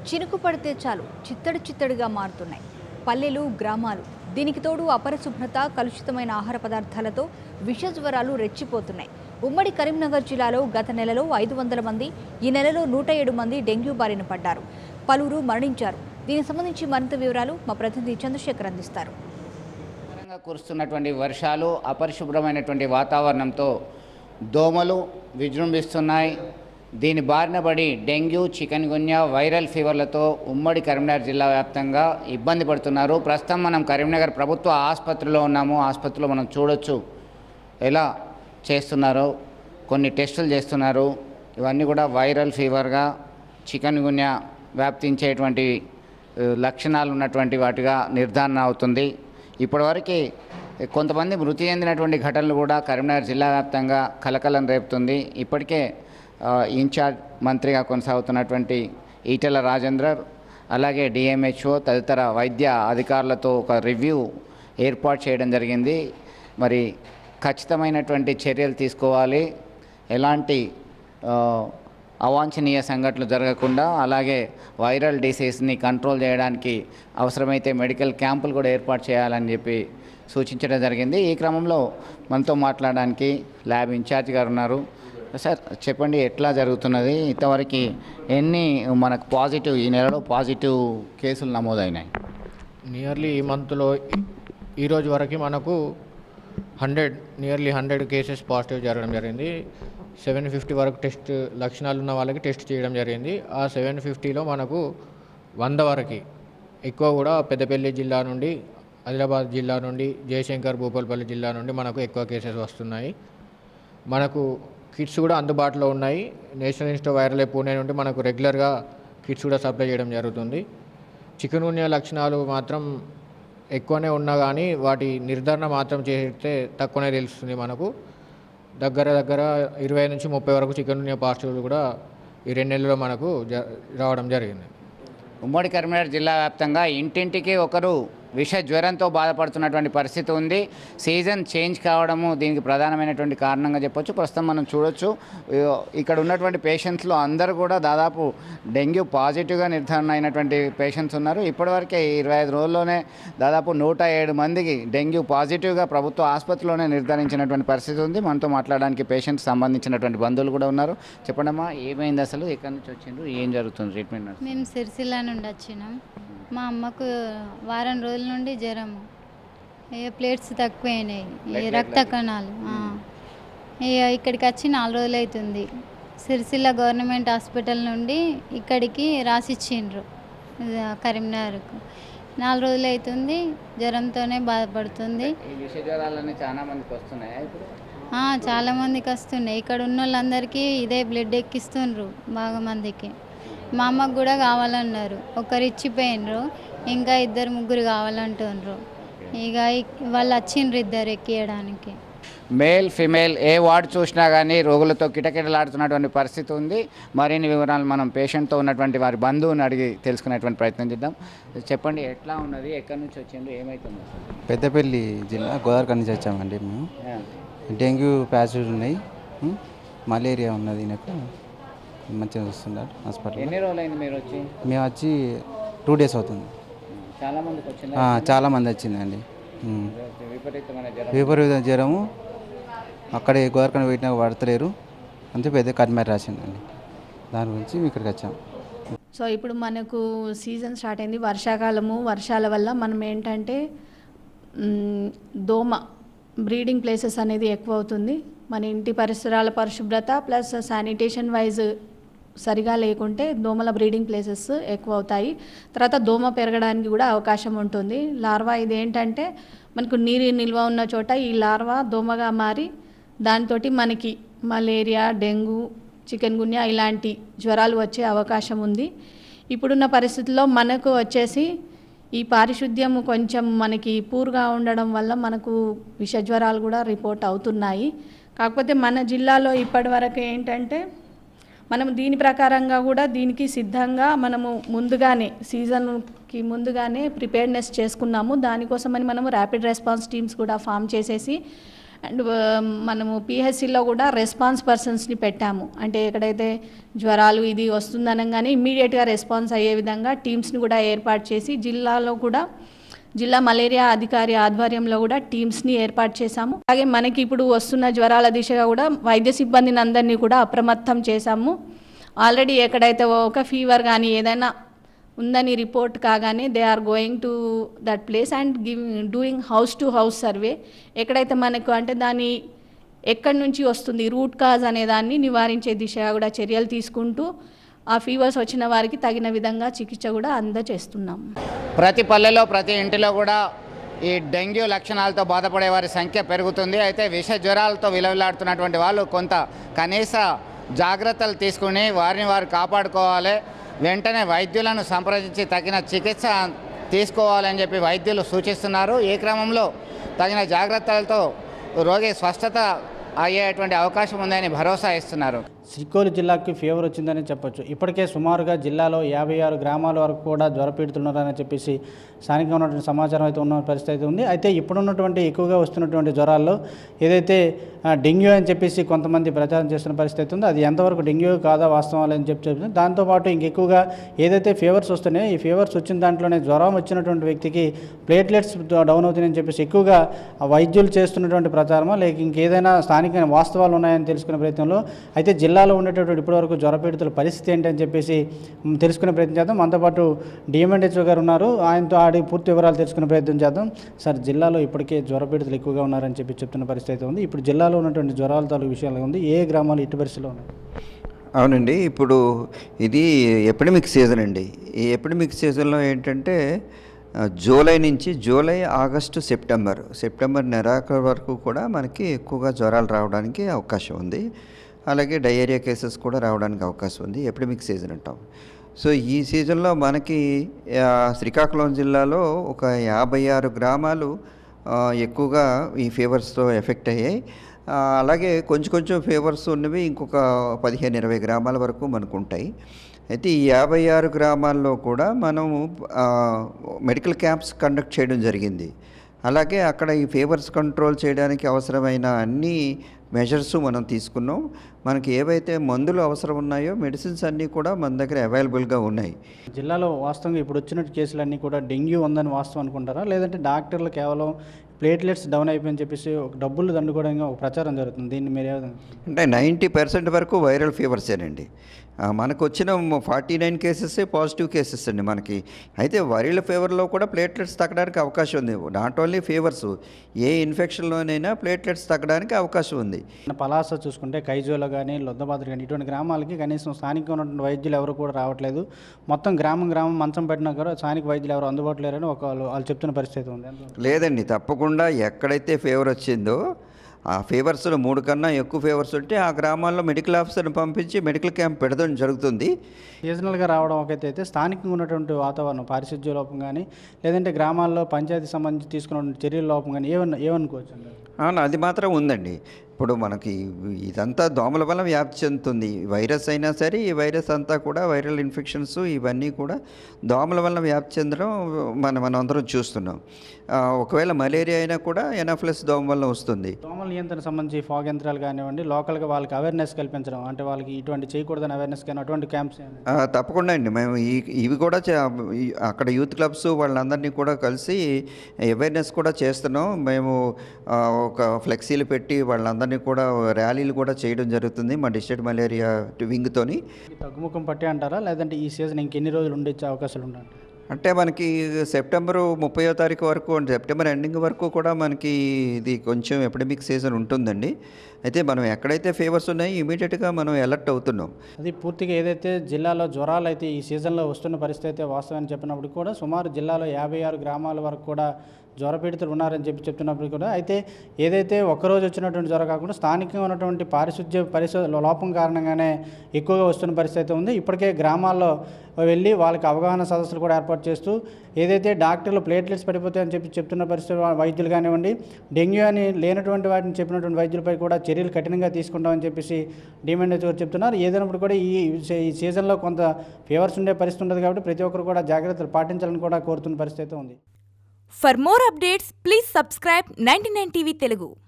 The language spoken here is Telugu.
చినుకు పడితే చాలు చిత్తడి చిత్తడిగా మారుతున్నాయి పల్లెలు గ్రామాలు దీనికి తోడు అపరిశుభ్రత కలుషితమైన ఆహార పదార్థాలతో విష జ్వరాలు రెచ్చిపోతున్నాయి ఉమ్మడి కరీంనగర్ జిల్లాలో గత నెలలో ఐదు వందల మంది ఈ నెలలో నూట ఏడు మంది డెంగ్యూ బారిన పడ్డారు పలువురు మరణించారు దీనికి సంబంధించి మరింత వివరాలు మా ప్రతినిధి చంద్రశేఖర్ అందిస్తారు విస్తారంగా కురుస్తున్నటువంటి వర్షాలు అపరిశుభ్రమైనటువంటి వాతావరణంతో దోమలు విజృంభిస్తున్నాయి దీని బారిన పడి డెంగ్యూ చికెన్ గున్యా వైరల్ ఫీవర్లతో ఉమ్మడి కరీంనగర్ జిల్లా వ్యాప్తంగా ఇబ్బంది పడుతున్నారు ప్రస్తుతం మనం కరీంనగర్ ప్రభుత్వ ఆసుపత్రిలో ఉన్నాము ఆసుపత్రిలో మనం చూడొచ్చు ఎలా చేస్తున్నారో కొన్ని టెస్టులు చేస్తున్నారు ఇవన్నీ కూడా వైరల్ ఫీవర్గా చికెన్ గున్యా వ్యాప్తించేటువంటి ఆ, లక్షణాలు ఉన్నటువంటి వాటిగా నిర్ధారణ అవుతుంది ఇప్పటివరకు కొంతమంది మృతి చెందినటువంటి ఘటనలు కూడా కరీంనగర్ జిల్లా వ్యాప్తంగా కలకలం రేపుతుంది ఇప్పటికే ఆ, ఇన్ఛార్జ్ మంత్రిగా కొనసాగుతున్నటువంటి ఈటెల రాజేందర్ అలాగే డిఎంహెచ్ఓ తదితర వైద్య అధికారులతో ఒక రివ్యూ ఏర్పాటు చేయడం జరిగింది మరి ఖచ్చితమైనటువంటి చర్యలు తీసుకోవాలి ఎలాంటి ఆ, అవాంఛనీయ సంఘటనలు జరగకుండా అలాగే వైరల్ డిసీజ్ని కంట్రోల్ చేయడానికి అవసరమైతే మెడికల్ క్యాంపులు కూడా ఏర్పాటు చేయాలని చెప్పి సూచించడం జరిగింది ఈ క్రమంలో మనతో మాట్లాడడానికి ల్యాబ్ ఇన్ఛార్జ్ గారు ఉన్నారు సార్ చెప్పండి ఎట్లా జరుగుతున్నది ఇంతవరకు ఎన్ని మనకు పాజిటివ్ ఈ నెలలో పాజిటివ్ కేసులు నమోదైనాయి నియర్లీ ఈ మంత్లో ఈ రోజు వరకు మనకు hundred nearly hundred cases positive జరగడం జరిగింది సెవెన్ ఫిఫ్టీ వరకు టెస్ట్ లక్షణాలు ఉన్న వాళ్ళకి టెస్ట్ చేయడం జరిగింది ఆ సెవెన్ ఫిఫ్టీలో మనకు వంద వరకు ఎక్కువ కూడా పెద్దపల్లి జిల్లా నుండి ఆదిలాబాద్ జిల్లా నుండి జయశంకర్ భూపాలపల్లి జిల్లా నుండి మనకు ఎక్కువ కేసెస్ వస్తున్నాయి మనకు కిట్స్ కూడా అందుబాటులో ఉన్నాయి నేషనల్ ఇన్స్టిట్యూట్ వైరల్ పూణే నుండి మనకు రెగ్యులర్గా కిట్స్ కూడా సప్లై చేయడం జరుగుతుంది చికెన్ గున్యా లక్షణాలు మాత్రం ఎక్కువనే ఉన్నా కానీ వాటి నిర్ధారణ మాత్రం చేస్తే తక్కువనే తెలుస్తుంది మనకు దగ్గర దగ్గర ఇరవై నుంచి ముప్పై వరకు చికెన్ గున్యా పాజిటివ్లు కూడా ఈ రెండు నెలల్లో మనకు జ రావడం జరిగింది ఉమ్మడి కరీంనగర్ జిల్లా వ్యాప్తంగా ఇంటింటికి ఒకరు విష జ్వరంతో బాధపడుతున్నటువంటి పరిస్థితి ఉంది సీజన్ చేంజ్ కావడము దీనికి ప్రధానమైనటువంటి కారణంగా చెప్పొచ్చు ప్రస్తుతం మనం చూడొచ్చు ఇ- ఇక్కడ ఉన్నటువంటి పేషెంట్స్లో అందరూ కూడా దాదాపు డెంగ్యూ పాజిటివ్గా నిర్ధారణ అయినటువంటి పేషెంట్స్ ఉన్నారు ఇప్పటివరకే ఇరవై ఐదు రోజుల్లోనే దాదాపు నూట ఏడు మందికి డెంగ్యూ పాజిటివ్గా ప్రభుత్వ ఆసుపత్రిలోనే నిర్ధారించినటువంటి పరిస్థితి ఉంది మనతో మాట్లాడడానికి పేషెంట్స్ సంబంధించినటువంటి బంధువులు కూడా ఉన్నారు చెప్పండమ్మా ఏమైంది అసలు ఎక్కడి నుంచి వచ్చిండ్రు ఏం జరుగుతుంది ట్రీట్మెంట్ మేము సిరిసిల్ల నుండి వచ్చినాం మా అమ్మకు వారం రోజుల నుండి జ్వరము ఇక ప్లేట్స్ తక్కువైనాయి ఈ రక్త కణాలు ఆ. ఇక ఇక్కడికి వచ్చి నాలుగు రోజులు అవుతుంది సిరిసిల్ల గవర్నమెంట్ హాస్పిటల్ నుండి ఇక్కడికి రాసిచ్చిండ్రు ఇది కరీంనగర్కు నాలుగు రోజులు అవుతుంది జ్వరంతోనే బాధపడుతుంది ఈ విష జ్వరాలన్నీ చాలా మందికి వస్తున్నాయి ఇప్పుడు ఆ, చాలా మందికి వస్తున్నాయి ఇక్కడ ఉన్న వాళ్ళందరికీ ఇదే బ్లడ్ ఎక్కిస్తుండ్రు బాగా మందికి మా అమ్మకు కూడా కావాలన్నారు ఒకరు ఇచ్చిపోయినరు ఇంకా ఇద్దరు ముగ్గురు కావాలంటుండ్రు ఇక ఇక్- వాళ్ళు వచ్చిండ్రు ఇద్దరు ఎక్కియడానికి మేల్ ఫిమేల్ ఏ వార్డు చూసినా కానీ రోగులతో కిటకిటలాడుతున్నటువంటి పరిస్థితి ఉంది మరిన్ని వివరాలు మనం పేషెంట్తో ఉన్నటువంటి వారి బంధువుని అడిగి తెలుసుకునేటువంటి ప్రయత్నం చేద్దాం చెప్పండి ఎట్లా ఉన్నది ఎక్కడి నుంచి వచ్చిండ్రు ఏమవుతుంది అసలు పెద్దపల్లి జిల్లా గోదావరి నుంచి వచ్చామండి మేము ఆ, డెంగ్యూ ప్యాచెస్ ఉన్నాయి ఉం? మలేరియా ఉన్నది నాకు మంచిగా చూస్తున్నారు హాస్పిటల్ ఎన్ని రోజులైంది మీరు వచ్చి మేము వచ్చి టూ డేస్ అవుతుంది చాలా మందికి వచ్చింది ఆ, చాలా మంది వచ్చిందండి ఉం. విపరీతమైన జ్వరం విపరీత జ్వరము అక్కడే గోదావరి పెట్టినా పడతలేరు అంతే పెద్ద కడిమేర రాసిందండి దాని గురించి మేము ఇక్కడికి వచ్చాము సో ఇప్పుడు మనకు సీజన్ స్టార్ట్ అయింది వర్షాకాలము వర్షాల వల్ల మనం ఏంటంటే మ్, దోమ బ్రీడింగ్ ప్లేసెస్ అనేది ఎక్కువ అవుతుంది మన ఇంటి పరిసరాల పరిశుభ్రత ప్లస్ శానిటేషన్ వైజ్ సరిగా లేకుంటే దోమల బ్రీడింగ్ ప్లేసెస్ ఎక్కువ అవుతాయి తర్వాత దోమ పెరగడానికి కూడా అవకాశం ఉంటుంది లార్వా ఇది ఏంటంటే మనకు నీరు నిల్వ ఉన్న చోట ఈ లార్వా దోమగా మారి దానితోటి మనకి మలేరియా డెంగ్యూ చికెన్ గున్యా ఇలాంటి జ్వరాలు వచ్చే అవకాశం ఉంది ఇప్పుడున్న పరిస్థితుల్లో మనకు వచ్చేసి ఈ పారిశుద్ధ్యం కొంచెం మనకి పూర్గా ఉండడం వల్ల మనకు విష జ్వరాలు కూడా రిపోర్ట్ అవుతున్నాయి కాకపోతే మన జిల్లాలో ఇప్పటివరకు ఏంటంటే మనం దీని ప్రకారంగా కూడా దీనికి సిద్ధంగా మనము ముందుగానే సీజన్కి ముందుగానే ప్రిపేర్నెస్ చేసుకున్నాము దానికోసమని మనము ర్యాపిడ్ రెస్పాన్స్ టీమ్స్ కూడా ఫామ్ చేసేసి అండ్ మనము పిహెచ్సిలో కూడా రెస్పాన్స్ పర్సన్స్ని పెట్టాము అంటే ఎక్కడైతే జ్వరాలు ఇది వస్తుందనగానే ఇమ్మీడియట్గా రెస్పాన్స్ అయ్యే విధంగా టీమ్స్ని కూడా ఏర్పాటు చేసి జిల్లాలో కూడా జిల్లా మలేరియా అధికారి ఆధ్వర్యంలో కూడా టీమ్స్ని ఏర్పాటు చేశాము అలాగే మనకి ఇప్పుడు వస్తున్న జ్వరాల దిశగా కూడా వైద్య సిబ్బందిని అందరినీ కూడా అప్రమత్తం చేశాము ఆల్రెడీ ఎక్కడైతే ఒక ఫీవర్ కానీ ఏదైనా ఉందని రిపోర్ట్ కాగానే they are going to that place and give doing house to house survey ఎక్కడైతే మనకు అంటే దాని ఎక్కడి నుంచి వస్తుంది రూట్ కాజ్ అనే దాన్ని నివారించే దిశగా కూడా చర్యలు తీసుకుంటూ ఆ ఫీవర్స్ వచ్చిన వారికి తగిన విధంగా చికిత్స కూడా అందజేస్తున్నాము ప్రతి పల్లెలో ప్రతి ఇంటిలో కూడా ఈ డెంగ్యూ లక్షణాలతో బాధపడే వారి సంఖ్య పెరుగుతుంది అయితే విష జ్వరాలతో విలవిలాడుతున్నటువంటి వాళ్ళు కొంత కనీస జాగ్రత్తలు తీసుకుని వారిని వారు కాపాడుకోవాలి వెంటనే వైద్యులను సంప్రదించి తగిన చికిత్స తీసుకోవాలని చెప్పి వైద్యులు సూచిస్తున్నారు ఈ క్రమంలో తగిన జాగ్రత్తలతో రోగి స్వస్థత అయ్యేటువంటి అవకాశం ఉందని భరోసా ఇస్తున్నారు శ్రీకోలు జిల్లాకి ఫీవర్ వచ్చిందని చెప్పొచ్చు ఇప్పటికే సుమారుగా జిల్లాలో యాభై ఆరు గ్రామాల వరకు కూడా జ్వరపీడుతున్నారని చెప్పేసి స్థానికంగా ఉన్నటువంటి సమాచారం అయితే ఉన్న పరిస్థితి అయితే ఉంది అయితే ఇప్పుడున్నటువంటి ఎక్కువగా వస్తున్నటువంటి జ్వరాల్లో ఏదైతే ఆ, డెంగ్యూ అని చెప్పేసి కొంతమంది ప్రచారం చేస్తున్న పరిస్థితి అయితే ఉందో అది ఎంతవరకు డెంగ్యూ కాదా వాస్తవాలు అని చెప్పి చెప్తుంది దాంతోపాటు ఇంకెక్కువగా ఏదైతే ఫీవర్స్ వస్తున్నాయో ఈ ఫీవర్స్ వచ్చిన దాంట్లోనే జ్వరం వచ్చినటువంటి వ్యక్తికి ప్లేట్లెట్స్ డౌన్ అవుతున్నాయని చెప్పేసి ఎక్కువగా ఆ వైద్యులు చేస్తున్నటువంటి ప్రచారమా లేక ఇంకేదైనా స్థానిక వాస్తవాలు ఉన్నాయని తెలుసుకునే ప్రయత్నంలో అయితే జిల్లాలో ఉండేటటువంటి ఇప్పటివరకు జ్వరపీడితుల పరిస్థితి ఏంటి అని చెప్పేసి మ్, తెలుసుకునే ప్రయత్నం చేద్దాం మనతో పాటు డిఎంఎన్హెచ్ఓ గారు ఉన్నారు ఆయనతో ఆడి పూర్తి వివరాలు తెలుసుకునే ప్రయత్నం చేద్దాం సార్ జిల్లాలో ఇప్పటికే జ్వరపీడితులు ఎక్కువగా ఉన్నారని చెప్పి చెప్తున్న పరిస్థితి అయితే ఉంది ఇప్పుడు జిల్లాలో ఉన్నటువంటి జ్వరాల తాలూకు విషయాలు ఉంది ఏ గ్రామాలు ఇటు పరిస్థితిలో ఉన్నాయి అవునండి ఇప్పుడు ఇది ఎపిడమిక్ సీజన్ అండి ఈ ఎపిడమిక్ సీజన్లో ఏంటంటే ఆ, జూలై నుంచి జూలై ఆగస్టు సెప్టెంబర్ సెప్టెంబర్ నెలాఖరు వరకు కూడా మనకి ఎక్కువగా జ్వరాలు రావడానికి అవకాశం ఉంది అలాగే డయేరియా కేసెస్ కూడా రావడానికి అవకాశం ఉంది ఎపిడమిక్ సీజన్ అంటాం సో ఈ సీజన్లో మనకి ఆ, శ్రీకాకుళం జిల్లాలో ఒక యాభై ఆరు గ్రామాలు ఆ, ఎక్కువగా ఈ ఫీవర్స్తో ఎఫెక్ట్ అయ్యాయి ఆ, అలాగే కొంచెం కొంచెం ఫీవర్స్ ఉన్నవి ఇంకొక పదిహేను ఇరవై గ్రామాల వరకు మనకు ఉంటాయి అయితే ఈ యాభై ఆరు గ్రామాల్లో కూడా మనం ఆ, మెడికల్ క్యాంప్స్ కండక్ట్ చేయడం జరిగింది అలాగే అక్కడ ఈ ఫీవర్స్ కంట్రోల్ చేయడానికి అవసరమైన అన్ని మెజర్స్ మనం తీసుకున్నాం మనకి ఏవైతే మందులు అవసరం ఉన్నాయో మెడిసిన్స్ అన్నీ కూడా మన దగ్గర అవైలబుల్గా ఉన్నాయి జిల్లాలో వాస్తవంగా ఇప్పుడు వచ్చిన కేసులన్నీ కూడా డెంగ్యూ ఉందని వాస్తవం అనుకుంటారా లేదంటే డాక్టర్లు కేవలం ప్లేట్లెట్స్ డౌన్ అయిపోయని చెప్పేసి ఒక డబ్బులు దండుకోవడానికి ఒక ప్రచారం జరుగుతుంది దీన్ని మీరు ఏ విధంగా అంటే నైంటీ పర్సెంట్ వరకు వైరల్ ఫీవర్సేనండి ఆ, మనకు వచ్చిన forty nine cases positive cases అండి మనకి అయితే వైరల్ ఫీవర్లో కూడా ప్లేట్లెట్స్ తగ్గడానికి అవకాశం ఉంది నాట్ ఓన్లీ ఫీవర్స్ ఏ ఇన్ఫెక్షన్లోనైనా ప్లేట్లెట్స్ తగ్గడానికి అవకాశం ఉంది పలాస చూసుకుంటే కైజోలో కానీ లొద్దబాద్రి కానీ ఇటువంటి గ్రామాలకి కనీసం స్థానికంగా ఉన్నటువంటి వైద్యులు ఎవరు కూడా రావట్లేదు మొత్తం గ్రామం గ్రామం మంచం పెట్టినా కూడా స్థానిక వైద్యులు ఎవరు అందుబాటులో లేరని ఒక వాళ్ళు వాళ్ళు చెప్తున్న పరిస్థితి ఉంది ఎంత- లేదండి తప్పకుండా ఎక్కడైతే ఫీవర్ వచ్చిందో ఆ ఫీవర్స్లో మూడు కన్నా ఎక్కువ ఫీవర్స్ ఉంటే ఆ గ్రామాల్లో మెడికల్ ఆఫీసర్ని పంపించి మెడికల్ క్యాంప్ పెడడం జరుగుతుంది సీజనల్గా రావడం ఒకైతే అయితే స్థానికంగా ఉన్నటువంటి వాతావరణం పారిశుద్ధ్య లోపం కానీ లేదంటే గ్రామాల్లో పంచాయతీ సంబంధించి తీసుకున్న చర్యల లోపం కానీ ఏమన్నా ఏమనుకోవచ్చు అండి అవును అది మాత్రం ఉందండి ఇప్పుడు మనకి ఇదంతా దోమల వల్ల వ్యాప్తి చెందుతుంది ఈ వైరస్ అయినా సరే ఈ వైరస్ అంతా కూడా వైరల్ ఇన్ఫెక్షన్స్ ఇవన్నీ కూడా దోమల వల్ల వ్యాప్తి చెందడం మనం మనం అందరం చూస్తున్నాం ఆ, ఒకవేళ మలేరియా అయినా కూడా ఎనాఫ్లస్ దోమ వల్ల వస్తుంది దోమల నియంత్రణ సంబంధించి ఫాగ్ యంత్రాలు కానివ్వండి లోకల్గా వాళ్ళకి అవేర్నెస్ కల్పించడం అంటే వాళ్ళకి ఇటువంటి చేయకూడదని అవేర్నెస్ కానీ అటువంటి క్యాంప్స్ ఆ, తప్పకుండా అండి మేము ఈ ఇవి కూడా చే- ఈ- అక్కడ యూత్ క్లబ్స్ వాళ్ళందరినీ కూడా కలిసి అవేర్నెస్ కూడా చేస్తున్నాం మేము ఆ, ఒక ఫ్లెక్సీలు పెట్టి వాళ్ళందరినీ కూడా ర్యాలీలు కూడా చేయడం జరుగుతుంది మా డిస్ట్రిక్ట్ మలేరియా వింగ్తోని తగ్గుముఖం పట్టే అంటారా లేదంటే ఈ సీజన్ ఇంకెన్ని రోజులు ఉండే అవకాశాలు ఉంటాయి అంటే మనకి సెప్టెంబరు ముప్పయో తారీఖు వరకు అంటే సెప్టెంబర్ ఎండింగ్ వరకు కూడా మనకి ఇది కొంచెం ఎపిడమిక్ సీజన్ ఉంటుందండి అయితే మనం ఎక్కడైతే ఫీవర్స్ ఉన్నాయో ఇమీడియట్గా మనం అలర్ట్ అవుతున్నాం అది పూర్తిగా ఏదైతే జిల్లాలో జ్వరాలు అయితే ఈ సీజన్లో వస్తున్న పరిస్థితి అయితే వాస్తవాన్ని చెప్పినప్పుడు కూడా సుమారు జిల్లాలో యాభై ఆరు గ్రామాల వరకు కూడా జ్వరపీడితులు ఉన్నారని చెప్పి చెప్తున్నప్పుడు కూడా అయితే ఏదైతే ఒక్కరోజు వచ్చినటువంటి జ్వరం కాకుండా స్థానికంగా ఉన్నటువంటి పారిశుద్ధ్య పరిశు లోపం కారణంగానే ఎక్కువగా వస్తున్న పరిస్థితి అయితే ఉంది ఇప్పటికే గ్రామాల్లో వెళ్ళి వాళ్ళకి అవగాహన సదస్సులు కూడా ఏర్పాటు చేస్తూ ఏదైతే డాక్టర్లు ప్లేట్లెట్స్ పడిపోతాయని చెప్పి చెప్తున్న పరిస్థితి వా- వైద్యులు కానివ్వండి డెంగ్యూ అని లేనటువంటి వాటిని చెప్పినటువంటి వైద్యులపై కూడా చర్యలు కఠినంగా తీసుకుంటామని చెప్పేసి డిమాండ్ గారు చెప్తున్నారు ఏదైనప్పుడు కూడా ఈ సీ- ఈ సీజన్లో కొంత ఫీవర్స్ ఉండే పరిస్థితి ఉంటుంది కాబట్టి ప్రతి ఒక్కరు కూడా జాగ్రత్తలు పాటించాలని కూడా కోరుతున్న పరిస్థితి అయితే ఉంది For more updates, please subscribe 99 TV Telugu.